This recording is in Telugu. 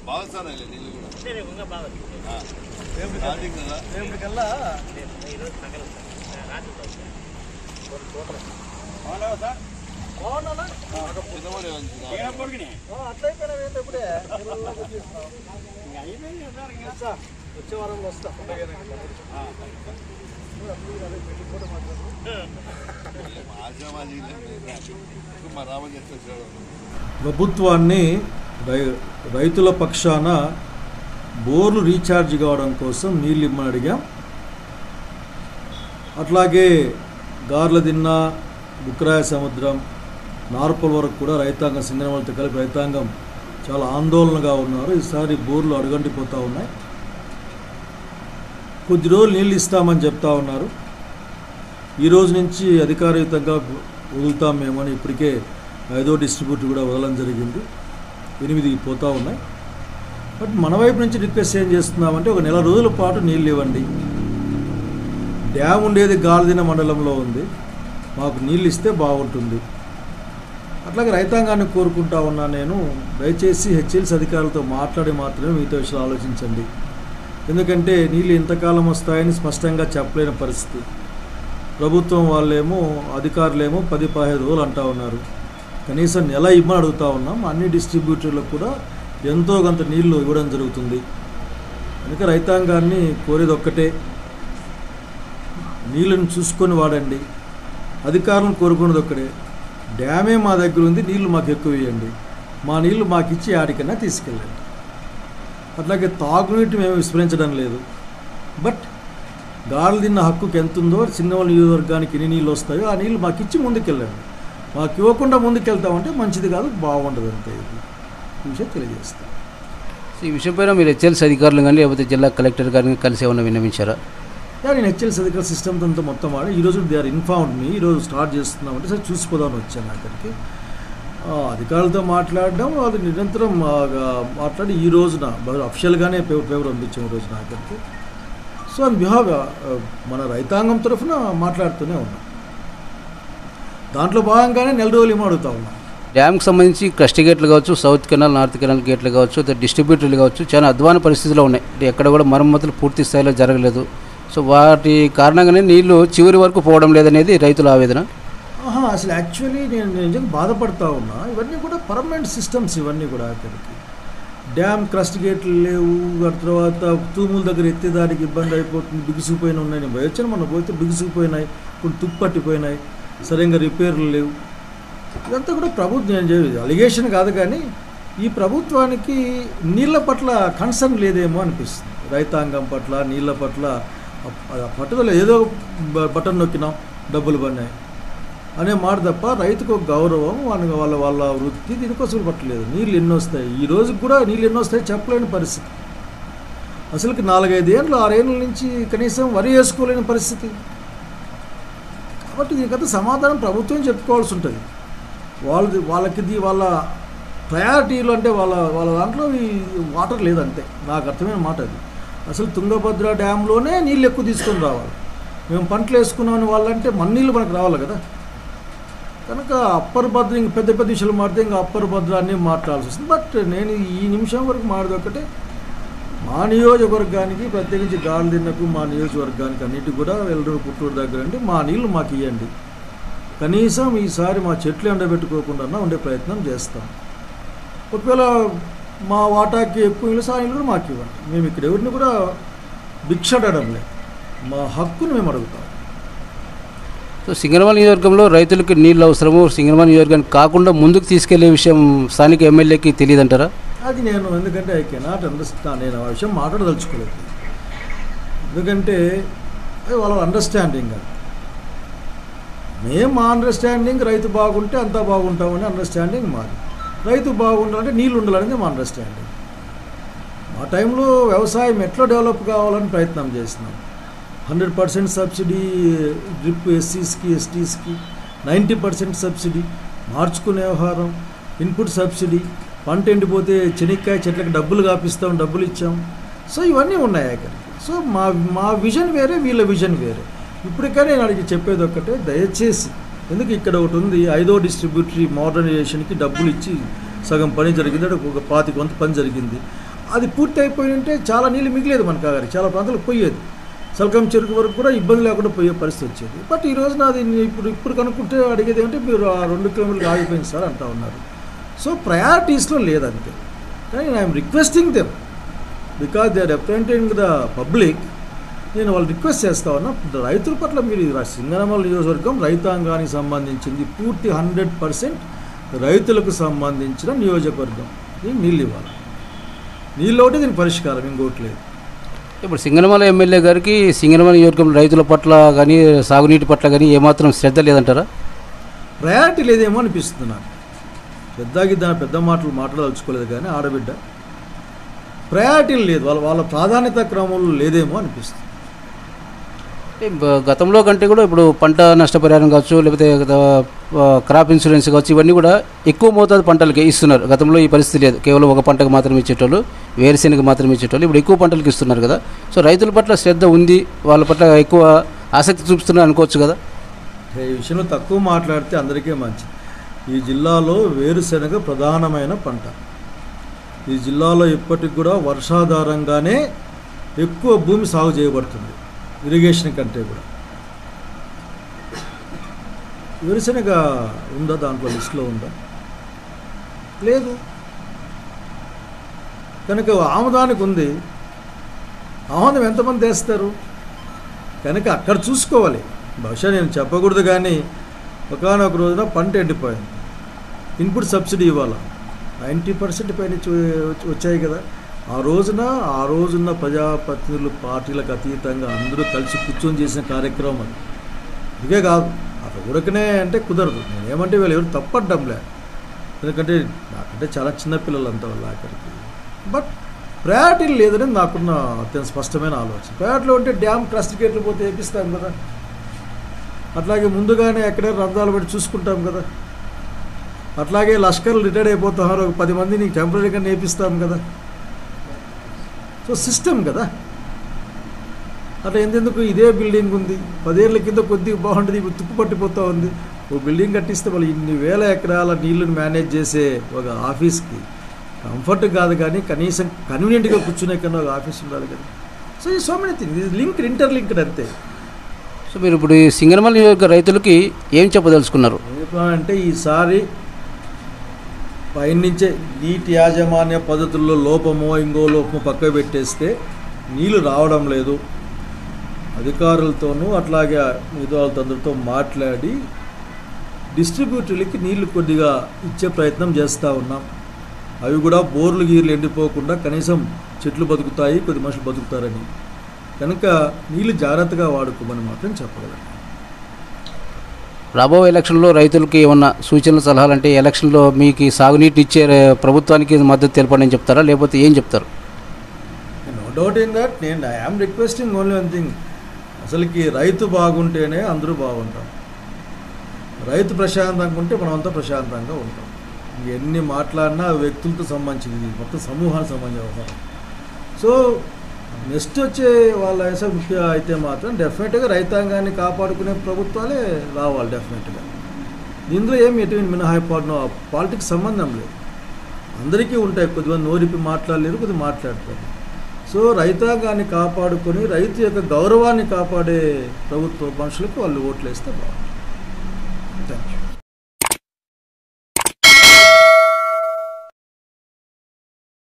బాగా సార్ నీళ్ళు కూడా ఇంకా బాగా ఆ. స్టార్టింగ్ కదా రేపటికల్లా ఈరోజు తగలదు సార్ రాత్రి అవుతుంది బాగున్నానా చిన్నవాడే ఉంది. ఆ, అట్లా అయిపోయినావు ఏంటి ఇప్పుడే వస్తా. వచ్చే వారంలో వస్తా ఆశామాజీ మా రామని చెప్పేసాడు ప్రభుత్వాన్ని రై రైతుల పక్షాన బోర్లు రీఛార్జ్ కావడం కోసం నీళ్ళు ఇమ్మని అడిగాం అట్లాగే గార్ల దిన్న బుక్రాయ సముద్రం నార్పల్ వరకు కూడా రైతాంగం సింగనమలతో కలిపి రైతాంగం చాలా ఆందోళనగా ఉన్నారు ఈసారి బోర్లు అడుగంటిపోతూ ఉన్నాయి కొద్ది రోజులు నీళ్ళు ఇస్తామని చెప్తా ఉన్నారు ఈ రోజు నుంచి అధికారయుతంగా వదులుతాం మేమని ఇప్పటికే ఐదో డిస్ట్రిబ్యూటర్ కూడా వదలడం జరిగింది ఎనిమిది పోతా ఉన్నాయి బట్ మన వైపు నుంచి రిక్వెస్ట్ ఏం చేస్తున్నామంటే ఒక నెల రోజుల పాటు నీళ్ళు ఇవ్వండి డ్యామ్ ఉండేది గాలిదిన మండలంలో ఉంది మాకు నీళ్ళు ఇస్తే బాగుంటుంది అట్లాగే రైతాంగాన్ని కోరుకుంటా ఉన్నా నేను దయచేసి హెచ్ఎల్స్ అధికారులతో మాట్లాడి మాత్రమే మిగతా విషయాలు ఆలోచించండి ఎందుకంటే నీళ్ళు ఇంతకాలం వస్తాయని స్పష్టంగా చెప్పలేని పరిస్థితి ప్రభుత్వం వాళ్ళేమో అధికారులేమో పది పదిహేను రోజులు అంటా ఉన్నారు కనీసం నెల ఇమ్మని అడుగుతా ఉన్నాం అన్ని డిస్ట్రిబ్యూటర్లకు కూడా ఎంతో కొంత నీళ్లు ఇవ్వడం జరుగుతుంది కనుక రైతాంగాన్ని కోరేది ఒక్కటే నీళ్ళని చూసుకొని వాడండి అధికారులను కోరుకున్నది ఒక్కడే డ్యామే మా దగ్గర ఉంది నీళ్లు మాకు ఎక్కువ ఇవ్వండి మా నీళ్లు మాకు ఇచ్చి ఆడికైనా తీసుకెళ్ళండి అట్లాగే తాగునీటి మేము విస్మరించడం లేదు బట్ గాలి తిన్న హక్కుకి ఎంత ఉందో చిన్నవాళ్ళ నియోజకవర్గానికి ఎన్ని నీళ్ళు వస్తాయో ఆ నీళ్ళు మాకు ఇచ్చి ముందుకెళ్ళండి మాకు ఇవ్వకుండా ముందుకెళ్తామంటే మంచిది కాదు బాగుండదు అంతే ఇది ఈ విషయం తెలియజేస్తాం సో ఈ విషయంపైన మీరు హెచ్ఎల్స్ అధికారులు కానీ లేకపోతే జిల్లా కలెక్టర్ గారిని కలిసి ఏమైనా విన్నవించారా యా, నేను హెచ్ఎల్స్ అధికార సిస్టమ్ అంతా మొత్తం వాడి ఈరోజు దే ఆర్ ఇన్ఫార్మ్డ్ మీ ఈరోజు స్టార్ట్ చేస్తున్నామంటే సరే చూసిపోదామని వచ్చాను అక్కడికి ఆ, అధికారులతో మాట్లాడడం వాళ్ళు నిరంతరం ఆ, గా- మాట్లాడి ఈ రోజున అఫిషియల్గానే పేపర్ పేపర్ పంపించాం ఈ రోజున అక్కడికి సో ఆన్ బిహావ్ మన రైతాంగం తరఫున మాట్లాడుతూనే ఉన్నాం దాంట్లో భాగంగానే నెల రోజులు ఏమో అడుగుతా ఉన్నాం డ్యామ్కి సంబంధించి క్రస్ట్ గేట్లు కావచ్చు సౌత్ కెనాల్ నార్త్ కెనాల్ గేట్లు కావచ్చు లేదా డిస్ట్రిబ్యూటర్లు కావచ్చు చాలా అధ్వాన పరిస్థితిలో ఉన్నాయి అంటే ఎక్కడ కూడా మరమ్మతులు పూర్తి స్థాయిలో జరగలేదు సో వాటి కారణంగానే నీళ్లు చివరి వరకు పోవడం లేదనేది రైతుల ఆవేదన ఆహా అసలు యాక్చువల్లీ నేను నేను నిజంగా బాధపడతా ఉన్నా ఇవన్నీ కూడా పర్మనెంట్ సిస్టమ్స్ ఇవన్నీ కూడా అక్కడికి డ్యామ్ క్రస్ట్ గేట్లు లేవు ఆ తర్వాత తూముల దగ్గర ఎత్తేదానికి ఇబ్బంది అయిపోతుంది బిగుసిపోయిన ఉన్నాయి నేను పోయొచ్చాను మొన్న పోతే బిగుసిపోయినాయి ఇప్పుడు తుప్పు పట్టిపోయినాయి సరిగ్గా రిపేర్లు లేవు ఇదంతా కూడా ప్రభుత్వం నేను చెప్పేది అలిగేషన్ కాదు కానీ ఈ ప్రభుత్వానికి నీళ్ళ పట్ల కన్సర్న్ లేదేమో అనిపిస్తుంది రైతాంగం పట్ల నీళ్ళ పట్ల ఆ- ఆ పట్టుదల ఏదో బ- బటన్ నొక్కినాం డబ్బులు పడినాయి అనే మాట తప్ప రైతుకు ఒక గౌరవం వాళ్ళ వాళ్ళ వాళ్ళ వృత్తి దీనికోసం పట్టలేదు నీళ్ళు ఎన్ని వస్తాయి ఈ రోజు కూడా నీళ్ళు ఎన్ని వస్తాయి చెప్పలేని పరిస్థితి అసలుకి నాలుగైదు ఏళ్ళు ఆరేళ్ళ నుంచి కనీసం వరి వేసుకోలేని పరిస్థితి కాబట్టి దీనికంతా సమాధానం ప్రభుత్వం చెప్పుకోవాల్సి ఉంటుంది వాళ్ళది వాళ్ళకి ఇది వాళ్ళ ప్రయారిటీలు అంటే వాళ్ళ వాళ్ళ దాంట్లో ఈ వాటర్ లేదంతే నాకు అర్థమైన మాట అది అసలు తుంగభద్ర డ్యాంలోనే నీళ్ళు ఎక్కువ తీసుకొని రావాలి మేము పంటలు వేసుకున్నామని వాళ్ళంటే మన నీళ్ళు మనకు రావాలి కదా కనుక అప్పర్ భద్ర ఇంక పెద్ద పెద్ద విషయాలు మాడితే ఇంకా అప్పర్ భద్ర అన్నీ మాట్లాడాల్సి వస్తుంది బట్ నేను ఈ నిమిషం వరకు మాడేది ఒకటే మా నియోజకవర్గానికి ప్రత్యేకించి గాలిదిన్నకు మా నియోజకవర్గానికి అన్నిటి కూడా వెల్లూరు పుట్టూరు దగ్గర అండి మా నీళ్లు మాకు ఇవ్వండి కనీసం ఈసారి మా చెట్లు ఎండబెట్టుకోకుండా ఉండే ప్రయత్నం చేస్తాం ఒకవేళ మా వాటాకి ఎక్కువ ఇల్లు ఆ ఇల్లు కూడా మాకు ఇవ్వండి మేము ఇక్కడ ఎవరిని కూడా భిక్ష అడగడం లేదు మా హక్కును మేము అడుగుతాం సో సింగనమల నియోజకవర్గంలో రైతులకు నీళ్ళు అవసరము సింగనమల నియోజకవర్గానికి కాకుండా ముందుకు తీసుకెళ్లే విషయం స్థానిక ఎమ్మెల్యేకి తెలియదంటారా అది నేను ఎందుకంటే ఐ కెనాట్ అండర్స్టాండ్ నేను ఆ విషయం మాట్లాడదలుచుకోలేదు ఎందుకంటే అది వాళ్ళ అండర్స్టాండింగ్ అది మేము మా అండర్స్టాండింగ్ రైతు బాగుంటే అంతా బాగుంటామని అండర్స్టాండింగ్ మాది రైతు బాగుండాలంటే నీళ్ళు ఉండాలనేది మా అండర్స్టాండింగ్ మా టైంలో వ్యవసాయం ఎట్లా డెవలప్ కావాలని ప్రయత్నం చేసినాం హండ్రెడ్ పర్సెంట్ సబ్సిడీ డ్రిప్ ఎస్సీస్కి ఎస్టీస్కి నైంటీ పర్సెంట్ సబ్సిడీ మార్చుకునే వ్యవహారం ఇన్పుట్ సబ్సిడీ పంట ఎండిపోతే చెనిక్కాయ చెట్లకు డబ్బులు కాపిస్తాం డబ్బులు ఇచ్చాం సో ఇవన్నీ ఉన్నాయి అక్కడికి సో మా మా విజన్ వేరే వీళ్ళ విజన్ వేరే ఇప్పటికే నేను అడిగి చెప్పేది ఒక్కటే దయచేసి ఎందుకు ఇక్కడ ఒకటి ఉంది ఐదో డిస్ట్రిబ్యూటరీ మోడర్నైజేషన్కి డబ్బులు ఇచ్చి సగం పని జరిగింది అంటే ఒక పాతిక వంతు పని జరిగింది అది పూర్తి అయిపోయి ఉంటే చాలా నీళ్ళు మిగిలేదు మన కాగారి చాలా ప్రాంతాలకు పోయేది సల్కం చెరుకు వరకు కూడా ఇబ్బంది లేకుండా పోయే పరిస్థితి వచ్చేది బట్ ఈ రోజున అది ఇప్పుడు ఇప్పుడు కనుక్కుంటే అడిగేది ఏంటంటే మీరు ఆ రెండు కిలోమీటర్లు ఆగిపోయింది సార్ అంటా ఉన్నారు సో ప్రయారిటీస్లో లేదంతే కానీ I'm requesting them because they are representing the public నేను వాళ్ళు రిక్వెస్ట్ చేస్తా ఉన్నా రైతుల పట్ల మీరు ఈ సింగనమల నియోజకవర్గం రైతాంగానికి సంబంధించింది పూర్తి హండ్రెడ్ పర్సెంట్ రైతులకు సంబంధించిన నియోజకవర్గం దీనికి నీళ్ళు ఇవ్వాలి నీళ్ళు ఒకటి దీనికి పరిష్కారం ఇంకోటి లేదు ఇప్పుడు సింగనమల ఎమ్మెల్యే గారికి సింగనమల నియోజకవర్గం రైతుల పట్ల కానీ సాగునీటి పట్ల కానీ ఏమాత్రం శ్రద్ధ లేదంటారా ప్రయారిటీ లేదేమో అనిపిస్తుంది నాకు పెద్దకి దాని పెద్ద మాటలు మాట్లాడదలుచుకోలేదు కానీ ఆడబిడ్డ ప్రయారిటీ లేదు వాళ్ళ వాళ్ళ ప్రాధాన్యత క్రమంలో లేదేమో అనిపిస్తుంది అంటే బ- గతంలో కంటే కూడా ఇప్పుడు పంట నష్టపరిహారం కావచ్చు లేకపోతే ఆ, క్రాప్ ఇన్సూరెన్స్ కావచ్చు ఇవన్నీ కూడా ఎక్కువ మోతాదు పంటలకి ఇస్తున్నారు గతంలో ఈ పరిస్థితి లేదు కేవలం ఒక పంటకు మాత్రమే ఇచ్చేటోళ్ళు వేరుశెనగ మాత్రమే ఇచ్చేటోళ్ళు ఇప్పుడు ఎక్కువ పంటలకు ఇస్తున్నారు కదా సో రైతుల పట్ల శ్రద్ధ ఉంది వాళ్ళ పట్ల ఎక్కువ ఆసక్తి చూపిస్తున్నారు అనుకోవచ్చు కదా ఈ విషయంలో తక్కువ మాట్లాడితే అందరికీ మంచిది ఈ జిల్లాలో వేరుశెనగ ప్రధానమైన పంట ఈ జిల్లాలో ఇప్పటికి కూడా వర్షాధారంగానే ఎక్కువ భూమి సాగు చేయబడుతుంది ఇరిగేషన్ కంటే కూడా వేరుశెనగ ఉందా దాంట్లో లిస్టులో ఉందా లేదు కనుక ఆముదానికి ఉంది ఆముదం ఎంతమంది వేస్తారు కనుక అక్కడ చూసుకోవాలి బహుశా నేను చెప్పకూడదు కానీ ఒకనొక రోజున పంట ఎండిపోయింది ఇన్పుట్ సబ్సిడీ ఇవ్వాలా నైంటీ పర్సెంట్ పైన వచ్చి- వచ్చాయి కదా ఆ రోజున ఆ రోజున్న ప్రజాప్రతినిధులు పార్టీలకు అతీతంగా అందరూ కలిసి కూర్చొని చేసిన కార్యక్రమం అది ఇదే కాదు అక్కడ ఉడకనే అంటే కుదరదు నేనేమంటే వీళ్ళు ఎవరు తప్పడ్డంలే ఎందుకంటే నాకంటే చాలా చిన్న పిల్లలు అంతా వాళ్ళ ఆఖరికి బట్ ప్రయారిటీ లేదని నాకున్న అత్యంత స్పష్టమైన ఆలోచన ప్రయారిటీలో ఉంటే డ్యామ్ క్రస్ట్ గేట్లు పోతే వేపిస్తాం కదా అట్లాగే ముందుగానే ఎక్కడే రంధ్రాలు పెట్టి చూసుకుంటాం కదా అట్లాగే లష్కర్లు రిటైర్డ్ అయిపోతున్నారు ఒక పది మందిని టెంపరీగా నేర్పిస్తాం కదా సో సిస్టమ్ కదా అట్లా ఎంతెందుకు ఇదే బిల్డింగ్ ఉంది పదేళ్ల కింద కొద్దిగా బాగుంటుంది ఇప్పుడు తుప్పు పట్టిపోతూ ఉంది ఓ బిల్డింగ్ కట్టిస్తే వాళ్ళు ఇన్ని వేల ఎకరాల నీళ్లను మేనేజ్ చేసే ఒక ఆఫీస్కి కంఫర్ట్ కాదు కానీ కనీసం కన్వీనియంట్గా కూర్చునే కన్నా ఒక ఆఫీస్ ఉండాలి కదా సో ఈ సో మెనీ థింగ్ ఇది లింక్ ఇంటర్ లింక్డ్ అంతే సో మీరు ఇప్పుడు ఈ సింగనమల నియోజక రైతులకి ఏం చెప్పదలుచుకున్నారు అంటే ఈసారి పైనుంచే నీటి యాజమాన్య పద్ధతుల్లో లోపమో ఇంకో లోపమో పక్క పెట్టేస్తే నీళ్లు రావడం లేదు అధికారులతోనూ అట్లాగే మిగతా వాళ్ళతో మాట్లాడి డిస్ట్రిబ్యూటర్లకి నీళ్లు కొద్దిగా ఇచ్చే ప్రయత్నం చేస్తూ ఉన్నాం అవి కూడా బోర్లు గీర్లు ఎండిపోకుండా కనీసం చెట్లు బతుకుతాయి కొద్ది మనుషులు బతుకుతారని కనుక నీళ్లు జాగ్రత్తగా వాడుకోమని మాత్రం చెప్పగలం రాబోయే ఎలక్షన్లో రైతులకి ఏమన్నా సూచనలు సలహాలు అంటే ఎలక్షన్లో మీకు ఈ సాగునీటి ఇచ్చే రే- ప్రభుత్వానికి మద్దతు తెలపండి అని చెప్తారా లేకపోతే ఏం చెప్తారు నో డౌట్ ఇన్ దట్ నేను I'm requesting only one thing అసలుకి రైతు బాగుంటేనే అందరూ బాగుంటాం రైతు ప్రశాంతంగా ఉంటే మనమంతా ప్రశాంతంగా ఉంటాం ఎన్ని మాట్లాడినా వ్యక్తులతో సంబంధించింది మొత్తం సమూహానికి సంబంధించిన వ్యవహారం సో నెక్స్ట్ వచ్చే వాళ్ళ వేసే ముఖ్య అయితే మాత్రం డెఫినెట్గా రైతాంగాన్ని కాపాడుకునే ప్రభుత్వాలే రావాలి డెఫినెట్గా దీంట్లో ఏమి ఎటువంటి మినహాయిపోవడం పాలిటిక్స్ సంబంధం లేదు అందరికీ ఉంటాయి కొద్దిమంది నోరిపి మాట్లాడలేరు కొద్దిగా మాట్లాడతారు సో రైతాంగాన్ని కాపాడుకొని రైతు యొక్క గౌరవాన్ని కాపాడే ప్రభుత్వ మనుషులకు వాళ్ళు ఓట్లు వేస్తే బాగుంటుంది థ్యాంక్ యూ